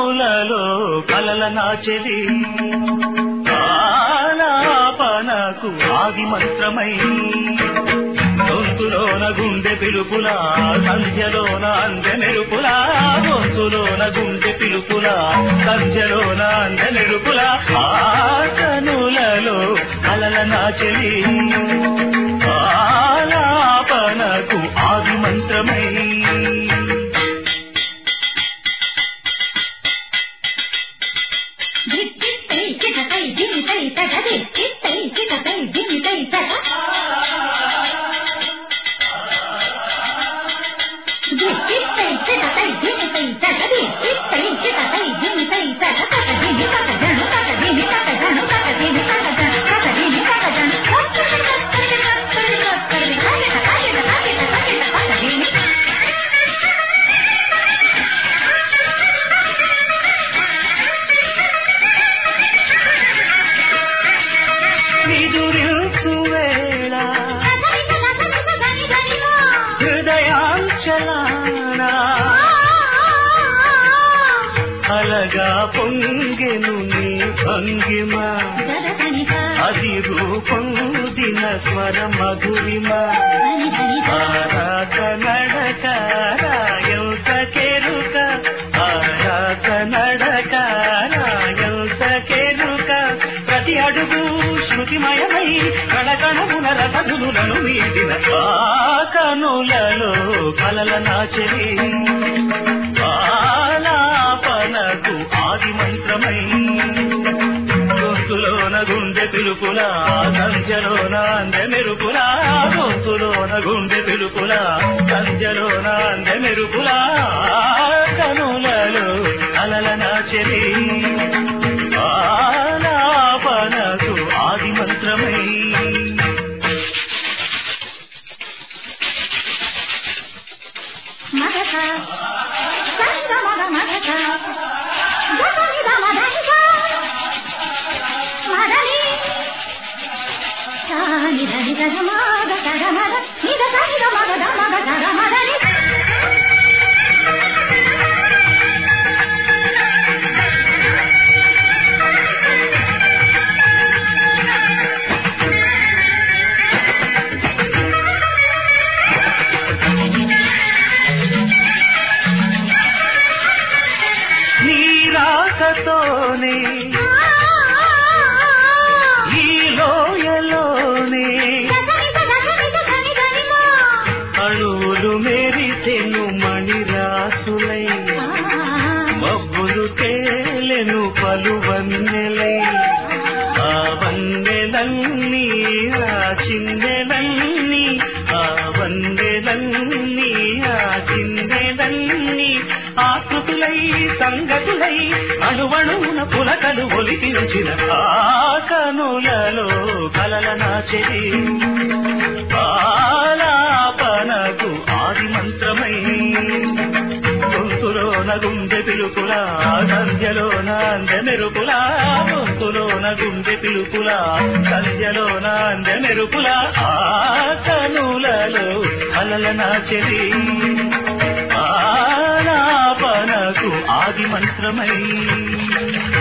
కనులలో కలల నాచెలి ఆలాపనకు ఆది మంత్రమై గొంతులోన గుండె పిలుపులా సంధ్యలోన అందె మెరుపులా గొంతులోన గుండె పిలుపులా సంధ్యలోన అందె మెరుపులా ఆ కనులలో కలల నాచెలి ఆలాపనకు ఆది మంత్రమై దిక్కిత్తై చిటకై దిమితై తగ దిక్కిత్తై చిటకై దిమితై తగ దిక్కిత్తై చిటకై దిమితై తగ దిక్కిత్తై చిటకై దిమితై తగ తగ దిమి తగ జను తగ దిమి తగ జను తగ దిమి తగ జను తగ దిమి తగ జను కత్తరి కత్తరి కత్తరి కత్తరి కాగిట కాగిట కాగిట కాగిట తగ దిమి నిదురించు వేళ కదలిక కదలిక గని గనిలో హృదయాంచలాన అలగా పొంగెను నీ భంగిమ జగతనిక అది రూపొందిన స్వర మధురిమ గని గనిక ఆరాక నడక రాయంత కెరుక ఆరాక నడక రాయంత కెరుక ప్రతి అడుగు శృతిమయమై కణకణమున రథములను మీటిన ఆ కనులలో కలల నాచరి ఆలాపనకు ఆది మంత్రమై గొంతులోన గుండె పిలుపులా సంధ్యలోన అందె మెరుపులా గొంతులోన గుండె పిలుపులా సంధ్యలోన అందె మెరుపులా కనులలో అలల నాచెలి ఆలాపనకు ఆది మంత్రమై మగక సంగ మగ మగక గతని దమ ధనిక మదని సాని ధని గజ మగ గజ మగ నిద సని గ మగ ద మగ గజ మదని నీ రాకతోనే ఈ లోయలోనే గజనిక గజనిక గని గనిక అణువులు మెరిసెను మణిరాసులై మబ్బులు తేలెను పలు వన్నెలై ఆ వన్నెలన్నీ ఆ చిందెలన్నీ ఆ వన్నెలన్నీ ఆ చిందెలన్నీ ఆకృతులై సంగతులై అణువణువున పులకలు ఒలిపించిన ఆ కనులలో కలల నాచెరి ఆలాపనకు ఆది మంత్రమై గొంతులోన గుండె పిలుపులా సంధ్యలోన అందె మెరుపులా గొంతులోన గుండె పిలుపులా సంధ్యలోన అందె మెరుపులా ఆ కనులలో అలల నాచెరి ఆలాపనకు ఆది మంత్రమై